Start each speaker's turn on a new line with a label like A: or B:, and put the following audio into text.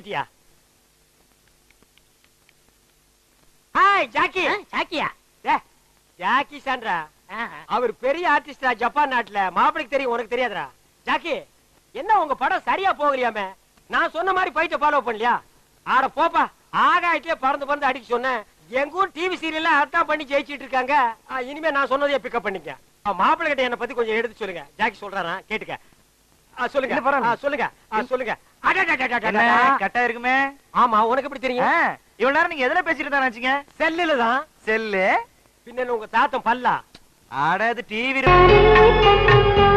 A: ஜாக்கியா hi Jackie
B: சாக்கியா
A: டே, Jackie சான்றா அவர் பெரிய ஆர்டிஸ்டா ஜப்பான் நாட்டுல மாப்பிளைக்கு தெரியும் உனக்கு தெரியாதுடா ஜாக்கி என்ன உங்க படம் சரியா போகலையாமே நான் சொன்ன மாதிரி ஃபைட்ட ஃபாலோ பண்ணலையா ஆட போப்பா ஆகாயத்திலே பறந்து பறந்து அடிக்க சொன்னேன் எங்க ஊர் டிவி சீரியல்ல அதான் பண்ணி ஜெயிச்சிட்டு இருக்காங்க ஆ, இனிமே நான் சொன்னதையே பிக்கப் பண்ணிக்க ஆ, மாப்பிள்ளை கிட்ட என்ன பத்தி கொஞ்சம் எடுத்து சொல்லுங்க ஜாக்கி சொல்றாரா கேட்டுக்க ஆ, சொல்லுங்க
C: இல்ல, பரவாயில்ல.
A: ஆ, சொல்லுங்க ஆ, சொல்லுங்க அடடடடடடடா.
C: என்ன கட்டா இருக்குமே
A: ஆமா உனக்கு எப்படி தெரியும்
C: ஆ, இவ்வளவு நேரம் நீங்க எதுல பேசிட்டு தான் வச்சுங்க
A: செல்லுல தான்
C: செல்லு
A: பின்ன உங்க தாத்தன் பல்லா
C: ஆட அது டிவி